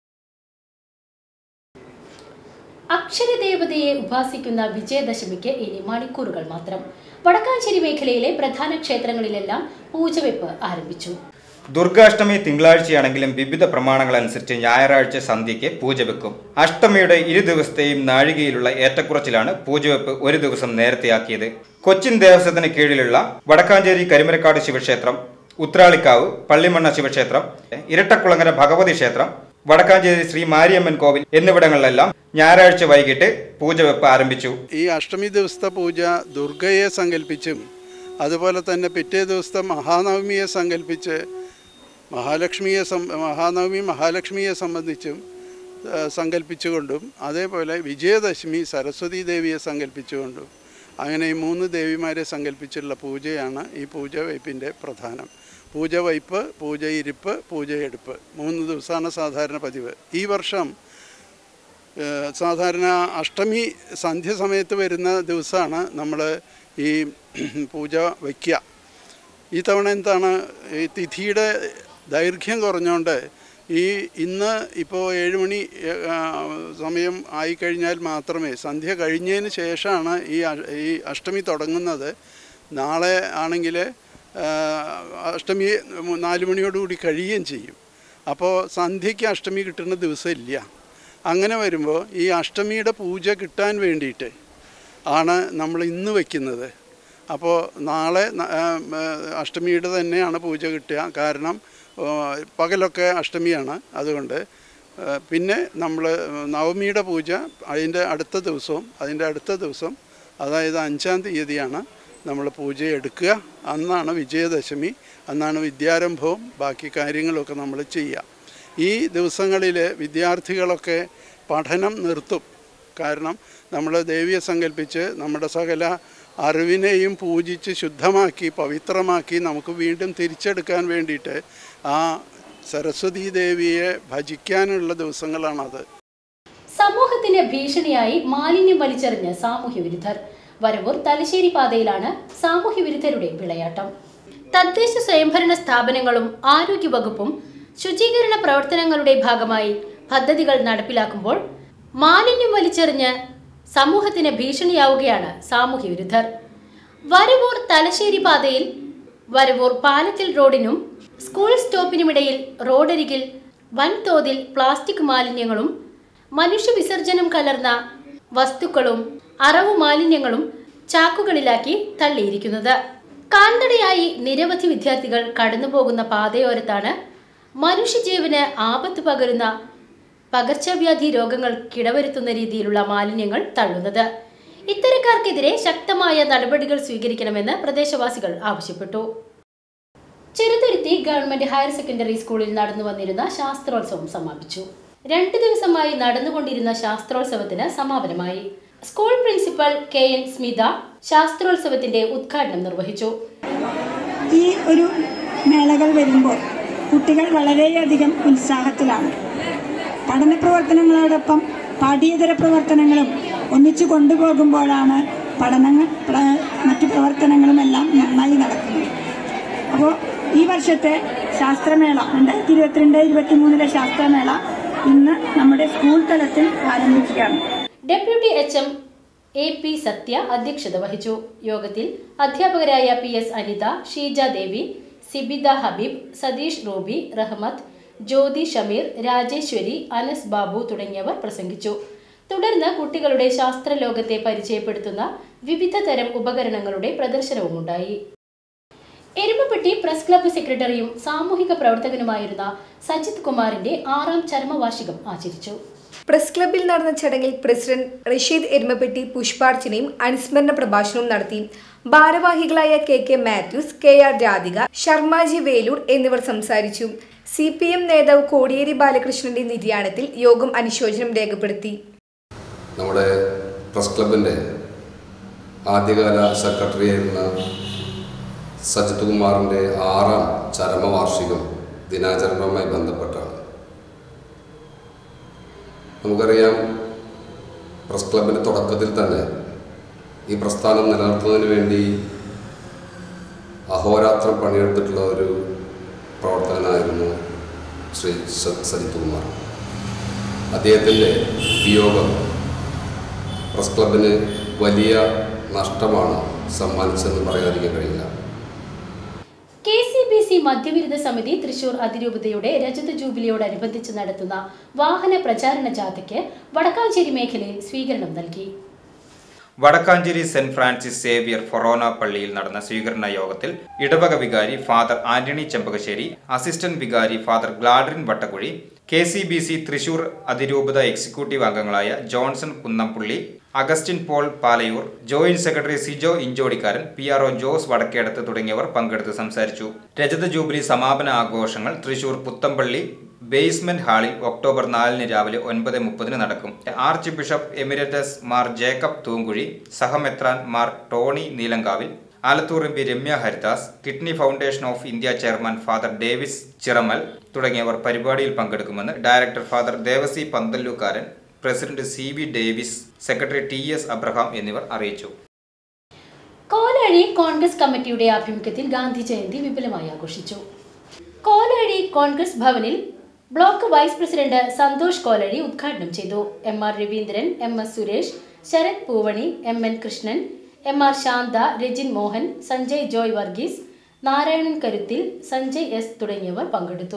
അക്ഷരദേവതയെ ഉപാസിക്കുന്ന വിജയദശമിക്ക് ഇനി മണിക്കൂറുകൾ മാത്രം വടക്കാഞ്ചേരി മേഖലയിലെ പ്രധാന ക്ഷേത്രങ്ങളിലെല്ലാം പൂജവെപ്പ് ആരംഭിച്ചു ദുർഗാഷ്ടമി തിങ്കളാഴ്ചയാണെങ്കിലും വിവിധ പ്രമാണങ്ങൾ അനുസരിച്ച് ഞായറാഴ്ച സന്ധ്യയ്ക്ക് പൂജ വെക്കും അഷ്ടമിയുടെ ഇരു ദിവസത്തെയും നാഴികയിലുള്ള ഏറ്റക്കുറച്ചിലാണ് പൂജവെപ്പ് ഒരു ദിവസം നേരത്തെയാക്കിയത് കൊച്ചിൻ ദേവസ്വത്തിന് കീഴിലുള്ള വടക്കാഞ്ചേരി കരിമരക്കാട് ശിവക്ഷേത്രം ഉത്രാളിക്കാവ് പള്ളിമണ്ണ ശിവക്ഷേത്രം ഇരട്ടക്കുളങ്ങര ഭഗവതി ക്ഷേത്രം വടക്കാഞ്ചേരി ശ്രീ മാരിയമ്മൻ കോവിൽ എന്നിവിടങ്ങളിലെല്ലാം ഞായറാഴ്ച വൈകിട്ട് പൂജവെപ്പ് ആരംഭിച്ചു ഈ അഷ്ടമി ദിവസത്തെ പൂജ ദുർഗയെ സങ്കല്പിച്ചും അതുപോലെ തന്നെ പിറ്റേ ദിവസത്തെ മഹാനവമിയെ സങ്കല്പിച്ച് മഹാലക്ഷ്മിയെ സം മഹാനവമി മഹാലക്ഷ്മിയെ സംബന്ധിച്ചും ആ, സങ്കല്പിച്ചുകൊണ്ടും അതേപോലെ വിജയദശമി സരസ്വതി ദേവിയെ സങ്കല്പിച്ചുകൊണ്ടും അങ്ങനെ ഈ മൂന്ന് ദേവിമാരെ സങ്കല്പിച്ചുള്ള പൂജയാണ് ഈ പൂജ വയ്പ്പിൻ്റെ പ്രധാനം പൂജ വയ്പ്പ് പൂജ ഇരിപ്പ് പൂജയെടുപ്പ് മൂന്ന് ദിവസമാണ് സാധാരണ പതിവ് ഈ വർഷം ഏഹ്, സാധാരണ അഷ്ടമി സന്ധ്യ സമയത്ത് വരുന്ന ദിവസമാണ് നമ്മൾ ഈ പൂജ വയ്ക്കുക ഈ തവണ എന്താണ് ഈ തിഥിയുടെ ദൈർഘ്യം കുറഞ്ഞുകൊണ്ട് ഈ ഇന്ന് ഇപ്പോൾ ഏഴ് മണി ഏഹ്, ആ, സമയം ആയിക്കഴിഞ്ഞാൽ മാത്രമേ സന്ധ്യ കഴിഞ്ഞതിന് ശേഷമാണ് ഈ അ- ഈ അഷ്ടമി തുടങ്ങുന്നത് നാളെ ആണെങ്കിൽ അഷ്ടമി മു- നാല് മണിയോടുകൂടി കഴിയുകയും ചെയ്യും അപ്പോൾ സന്ധ്യയ്ക്ക് അഷ്ടമി കിട്ടുന്ന ദിവസമില്ല അങ്ങനെ വരുമ്പോൾ ഈ അഷ്ടമിയുടെ പൂജ കിട്ടാൻ വേണ്ടിയിട്ട് ആണ് നമ്മൾ ഇന്ന് വയ്ക്കുന്നത് അപ്പോൾ നാളെ ന- ആ, ആ, അഷ്ടമിയുടെ തന്നെയാണ് പൂജ കിട്ടുക കാരണം ആ, പകലൊക്കെ അഷ്ടമിയാണ് അതുകൊണ്ട് ആ, പിന്നെ നമ്മൾ നവമിയുടെ പൂജ അതിൻ്റെ അടുത്ത ദിവസവും അതിൻ്റെ അടുത്ത ദിവസം അതായത് അഞ്ചാം തീയതിയാണ് നമ്മൾ പൂജ എടുക്കുക അന്നാണ് വിജയദശമി അന്നാണ് വിദ്യാരംഭവും ബാക്കി കാര്യങ്ങളൊക്കെ നമ്മൾ ചെയ്യുക ഈ ദിവസങ്ങളിൽ വിദ്യാർത്ഥികളൊക്കെ പഠനം നിർത്തും കാരണം നമ്മൾ ദേവിയെ സങ്കല്പിച്ച് നമ്മുടെ സകല അറിവിനെയും പൂജിച്ച് ശുദ്ധമാക്കി പവിത്രമാക്കി നമുക്ക് വീണ്ടും തിരിച്ചെടുക്കാൻ വേണ്ടിയിട്ട് ആ സരസ്വതീ ദേവിയെ ഭജിക്കാനുള്ള ദിവസങ്ങളാണത് സമൂഹത്തിന് ഭീഷണിയായി മാലിന്യം വലിച്ചെറിഞ്ഞ് സാമൂഹ്യ വിരുദ്ധർ വരവൂർ തലശ്ശേരി പാതയിലാണ് സാമൂഹ്യ വിരുദ്ധരുടെ വിളയാട്ടം തദ്ദേശ സ്വയംഭരണ സ്ഥാപനങ്ങളും ആരോഗ്യവകുപ്പും ശുചീകരണ പ്രവർത്തനങ്ങളുടെ ഭാഗമായി പദ്ധതികൾ നടപ്പിലാക്കുമ്പോൾ മാലിന്യം വലിച്ചെറിഞ്ഞ് സമൂഹത്തിന് ഭീഷണിയാവുകയാണ് സാമൂഹ്യ വിരുദ്ധർ വരവൂർ തലശ്ശേരി പാതയിൽ വരവൂർ പാലത്തിൽ റോഡിനും സ്കൂൾ സ്റ്റോപ്പിനുമിടയിൽ റോഡരികിൽ വൻതോതിൽ പ്ലാസ്റ്റിക് മാലിന്യങ്ങളും മനുഷ്യവിസർജനം കലർന്ന വസ്തുക്കളും അറവു മാലിന്യങ്ങളും ചാക്കുകളിലാക്കി തള്ളിയിരിക്കുന്നത് കാൽനടയായി നിരവധി വിദ്യാർത്ഥികൾ കടന്നുപോകുന്ന പാതയോരത്താണ് മനുഷ്യജീവന് ആപത്ത് പകരുന്ന പകർച്ചവ്യാധി രോഗങ്ങൾ കിടവരുത്തുന്ന രീതിയിലുള്ള മാലിന്യങ്ങൾ തള്ളുന്നത് ഇത്തരക്കാർക്കെതിരെ ശക്തമായ നടപടികൾ സ്വീകരിക്കണമെന്ന് പ്രദേശവാസികൾ ആവശ്യപ്പെട്ടു ചെറുതുരുത്തി ഗവൺമെന്റ് ഹയർ സെക്കൻഡറി സ്കൂളിൽ നടന്നു വന്നിരുന്ന ശാസ്ത്രോത്സവം സമാപിച്ചു രണ്ടു ദിവസമായി നടന്നുകൊണ്ടിരുന്ന ശാസ്ത്രോത്സവത്തിന് സമാപനമായി school principal K N Smitha ശാസ്ത്രോത്സവത്തിന്റെ ഉദ്ഘാടനം നിർവഹിച്ചു ഈ ഒരു മേളകൾ വരുമ്പോൾ കുട്ടികൾ വളരെയധികം ഉത്സാഹത്തിലാണ് പഠന പ്രവർത്തനങ്ങളോടൊപ്പം പാഠ്യേതര പ്രവർത്തനങ്ങളും ഒന്നിച്ചു കൊണ്ടുപോകുമ്പോഴാണ് പഠനങ്ങൾ പ്ര- മറ്റു പ്രവർത്തനങ്ങളുമെല്ലാം നന്നായി നടക്കുന്നത് അപ്പോൾ ഈ വർഷത്തെ ശാസ്ത്രമേള രണ്ടായിരത്തി ഇരുപത്തിരണ്ട് ഇരുപത്തി മൂന്നിലെ ശാസ്ത്രമേള ഇന്ന് നമ്മുടെ സ്കൂൾ തലത്തിൽ ആരംഭിക്കുകയാണ് deputy H M A P Sathya അധ്യക്ഷത വഹിച്ചു യോഗത്തിൽ അധ്യാപകരായ P S Anitha Sheeja Devi Sibitha Habib Satheesh Ruby Rahmath Jyothi Shameer Rajeswari Anas Babu തുടങ്ങിയവർ പ്രസംഗിച്ചു തുടർന്ന് കുട്ടികളുടെ ശാസ്ത്രലോകത്തെ പരിചയപ്പെടുത്തുന്ന വിവിധ തരം ഉപകരണങ്ങളുടെ പ്രദർശനവുമുണ്ടായി എരുമപ്പെട്ടി പ്രസ് ക്ലബ്ബ് സെക്രട്ടറിയും സാമൂഹിക പ്രവർത്തകനുമായിരുന്ന സജിത് കുമാറിന്റെ ആറാം ചരമവാർഷികം ആചരിച്ചു പ്രസ് ക്ലബ്ബിൽ നടന്ന ചടങ്ങിൽ പ്രസിഡന്റ് റഷീദ് എരുമപ്പെട്ടി പുഷ്പാർച്ചനയും അനുസ്മരണ പ്രഭാഷണവും നടത്തി ഭാരവാഹികളായ K K Mathews K R Radhika Sharmaji Velur എന്നിവർ സംസാരിച്ചു സി പി എം നേതാവ് കോടിയേരി ബാലകൃഷ്ണന്റെ നിര്യാണത്തിൽ യോഗം അനുശോചനം രേഖപ്പെടുത്തി നമ്മുടെ പ്രസ് ക്ലബിൻ്റെ ആദ്യകാല സെക്രട്ടറിയായിരുന്ന സജിത് കുമാറിൻ്റെ ആറാം ചരമവാർഷികം ദിനാചരണവുമായി ബന്ധപ്പെട്ടാണ് നമുക്കറിയാം പ്രസ് ക്ലബിൻ്റെ തുടക്കത്തിൽ തന്നെ ഈ പ്രസ്ഥാനം നിലനിർത്തുന്നതിന് വേണ്ടി അഹോരാത്രം പണിയെടുത്തിട്ടുള്ള ഒരു പ്രവർത്തകനായിരുന്നു ശ്രീ സ- സജിത് കുമാർ അദ്ദേഹത്തിൻ്റെ വിയോഗം പ്രസ് ക്ലബിന് വലിയ നഷ്ടമാണ് സമ്മാനിച്ചതെന്ന് പറയാതിരിക്കാൻ കഴിയില്ല കെ സി ബി സി മദ്യവിരുദ്ധ സമിതി തൃശൂർ അതിരൂപതയുടെ രജത ജൂബിലിയോടനുബന്ധിച്ച് നടത്തുന്ന വാഹന പ്രചാരണ ജാഥയ്ക്ക് വടക്കാഞ്ചേരി മേഖലയിൽ സ്വീകരണം നൽകി വടക്കാഞ്ചേരി സെന്റ് ഫ്രാൻസിസ് സേവിയർ ഫൊറോന പള്ളിയിൽ നടന്ന സ്വീകരണ യോഗത്തിൽ ഇടവക വികാരി ഫാദർ ആന്റണി ചെമ്പകശ്ശേരി അസിസ്റ്റന്റ് വികാരി father Gladrin Vattakuzhi K C B C Thrissur അതിരൂപത എക്സിക്യൂട്ടീവ് അംഗങ്ങളായ Johnson Kunnampully Augustine Paul Palayur joint secretary Sijo Inchodikkaran P R O Jose Vadakkedath തുടങ്ങിയവർ പങ്കെടുത്ത് സംസാരിച്ചു രജത ജൂബിലി സമാപന ആഘോഷങ്ങൾ തൃശൂർ പുത്തമ്പള്ളി ബേസ്മെന്റ് ഹാളിൽ ഒക്ടോബർ നാലിന് രാവിലെ ഒൻപത് മുപ്പതിന് നടക്കും ആർച്ച് ബിഷപ്പ് എമിരറ്റസ് മാർ ജേക്കബ് തൂങ്കുഴി സഹമെത്രാൻ Mar Tony Neelankavil Alathur M P Ramya Haridas kidney foundation of India chairman father Davis Chiramel തുടങ്ങിയവർ പരിപാടിയിൽ പങ്കെടുക്കുമെന്ന് director father Devasi Panthallookaran president C V Davis secretary T S Abraham എന്നിവർ അറിയിച്ചു കോലഴി കോൺഗ്രസ് കമ്മിറ്റിയുടെ ആഭിമുഖ്യത്തിൽ ഗാന്ധി ജയന്തി വിപുലമായി ആഘോഷിച്ചു കോലഴി കോൺഗ്രസ് ഭവനിൽ block vice president Santhosh Kolazhy ഉദ്ഘാടനം ചെയ്തു M R Raveendran M S Suresh Sarath Poovani M N Krishnan M R Santha Rajin Mohan Sanjay Joy Varghese Narayanan കരുത്തിൽ സഞ്ജയ് എസ് തുടങ്ങിയവർ പങ്കെടുത്തു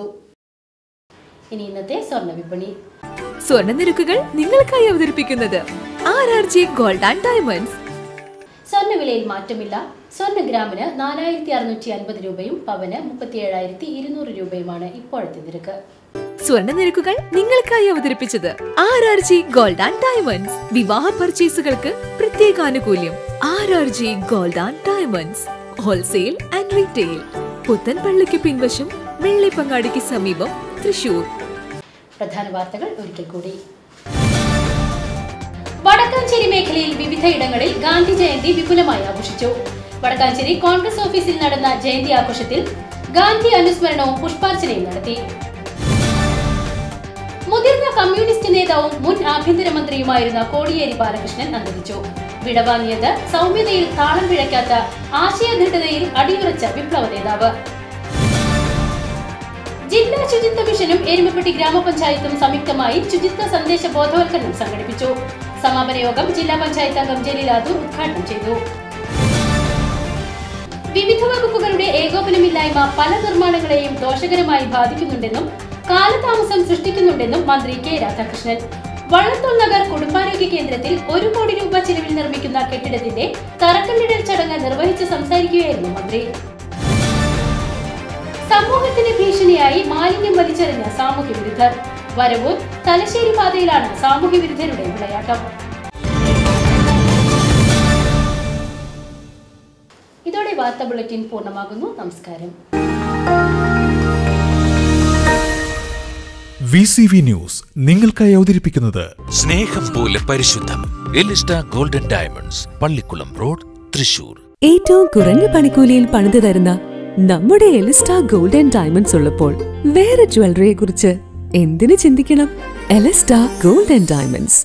ഇനി ഇന്നത്തെ സ്വർണ്ണ വിപണി സ്വർണ്ണനിരക്കുകൾ നിങ്ങൾക്കായി അവതരിപ്പിക്കുന്നത് R R G gold and diamonds സ്വർണ്ണവിലയിൽ മാറ്റമില്ല സ്വർണ്ണ ഗ്രാമിന് നാലായിരത്തി അറുന്നൂറ്റി അൻപത് രൂപയും പവന് മുപ്പത്തിയേഴായിരത്തി ഇരുന്നൂറ് രൂപയുമാണ് ഇപ്പോഴത്തെ നിരക്ക് സ്വർണ്ണനിരക്കുകൾ നിങ്ങൾക്കായി അവതരിപ്പിച്ചത് R R G gold and diamonds വിവാഹ പർച്ചേസുകൾക്ക് പ്രത്യേക ആനുകൂല്യം R R G gold and diamonds wholesale and retail പുത്തൻപള്ളിക്ക് പിൻവശം വെള്ളിപ്പങ്ങാടിക്ക് സമീപം തൃശൂർ പ്രധാന വാർത്തകൾ ഒരിക്കൽ കൂടി വടക്കാഞ്ചേരി മേഖലയിൽ വിവിധയിടങ്ങളിൽ ഗാന്ധി ജയന്തി വിപുലമായി ആഘോഷിച്ചു വടക്കാഞ്ചേരി കോൺഗ്രസ് ഓഫീസിൽ നടന്ന ജയന്തി ആഘോഷത്തിൽ ഗാന്ധി അനുസ്മരണവും പുഷ്പാർച്ചനയും നടത്തി മുതിർന്ന കമ്മ്യൂണിസ്റ്റ് നേതാവും മുൻ ആഭ്യന്തരമന്ത്രിയുമായിരുന്ന കോടിയേരി ബാലകൃഷ്ണൻ അന്തരിച്ചു വിടവാങ്ങിയത് സൗമ്യതയിൽ താളം പിഴയ്ക്കാത്ത ആശയദൃഢതയിൽ അടിയുറച്ച വിപ്ലവ നേതാവ് ജില്ലാ ശുചിത്വ മിഷനും എരുമപ്പെട്ടി ഗ്രാമപഞ്ചായത്തും സംയുക്തമായി ശുചിത്വ സന്ദേശ ബോധവൽക്കരണം സംഘടിപ്പിച്ചു സമാപന യോഗം ജില്ലാ പഞ്ചായത്ത് അംഗം ജലീലാദൂർ ഉദ്ഘാടനം ചെയ്തു വിവിധ വകുപ്പുകളുടെ ഏകോപനമില്ലായ്മ പല നിർമ്മാണങ്ങളെയും ദോഷകരമായി ബാധിക്കുന്നുണ്ടെന്നും കാലതാമസം സൃഷ്ടിക്കുന്നുണ്ടെന്നും മന്ത്രി കെ രാധാകൃഷ്ണൻ വള്ളത്തോൾ നഗർ കുടുംബാരോഗ്യ കേന്ദ്രത്തിൽ ഒരു കോടി രൂപ ചിലവിൽ നിർമ്മിക്കുന്ന കെട്ടിടത്തിന്റെ തറക്കല്ലിടൽ ചടങ്ങ് നിർവഹിച്ച് സംസാരിക്കുകയായിരുന്നു മന്ത്രി സമൂഹത്തിന് ഭീഷണിയായി മാലിന്യം വലിച്ചെറിഞ്ഞ സാമൂഹ്യ വിരുദ്ധർ വരവൂർ തലശ്ശേരി പാതയിലാണ് സാമൂഹ്യ വിരുദ്ധരുടെ വിളയാട്ടം ഇതോടെ വാർത്താ ബുള്ളറ്റിൻ പൂർണ്ണമാകുന്നു നമസ്കാരം വി സി വി ന്യൂസ് നിങ്ങൾക്കായി അവതരിപ്പിക്കുന്നത് സ്നേഹം പോലെ പരിശുദ്ധം Elista golden diamonds Pallikulam road Thrissur ഏറ്റവും കുറഞ്ഞ പണിക്കൂലിയിൽ പണിതു തരുന്ന നമ്മുടെ എലിസ്റ്റ ഗോൾഡ് ആൻഡ് ഡയമണ്ട്സ് ഉള്ളപ്പോൾ വേറെ ജ്വല്ലറിയെ കുറിച്ച് എന്തിനു ചിന്തിക്കണം എലിസ്റ്റ ഗോൾഡ് ആൻഡ് ഡയമണ്ട്സ്